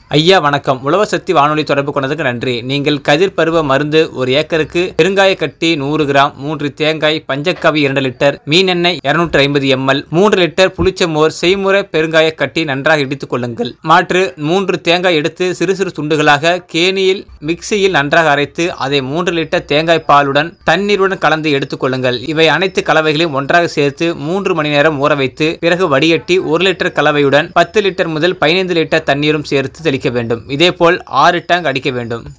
ஐயா வணக்கம் உழவர் சக்தி வானொலி தொடர்பு கொண்டதுக்கு நன்றி நீங்கள் கதிர் பருவ மருந்து ஒரு ஏக்கருக்கு பெருங்காய கட்டி நூறு கிராம் மூன்று தேங்காய் பஞ்சக்காவி இரண்டு லிட்டர் மீன் எண்ணெய் இருநூற்றி ஐம்பது எம்எல் மூன்று லிட்டர் புளிச்சமோர் செய்முறை பெருங்காய கட்டி நன்றாக இடித்துக் கொள்ளுங்கள் மாற்று மூன்று தேங்காய் எடுத்து சிறு சிறு துண்டுகளாக கேணியில் மிக்சியில் நன்றாக அரைத்து அதை மூன்று லிட்டர் தேங்காய் பாலுடன் தண்ணீருடன் கலந்து எடுத்துக் கொள்ளுங்கள் இவை அனைத்து கலவைகளையும் ஒன்றாக சேர்த்து மூன்று மணி நேரம் ஊற வைத்து பிறகு வடிகட்டி ஒரு லிட்டர் கலவையுடன் பத்து லிட்டர் முதல் பதினைந்து லிட்டர் தண்ணீரும் சேர்த்து தெளிக்க வேண்டும் இதேபோல் ஆறு டேங்க் அடிக்க வேண்டும்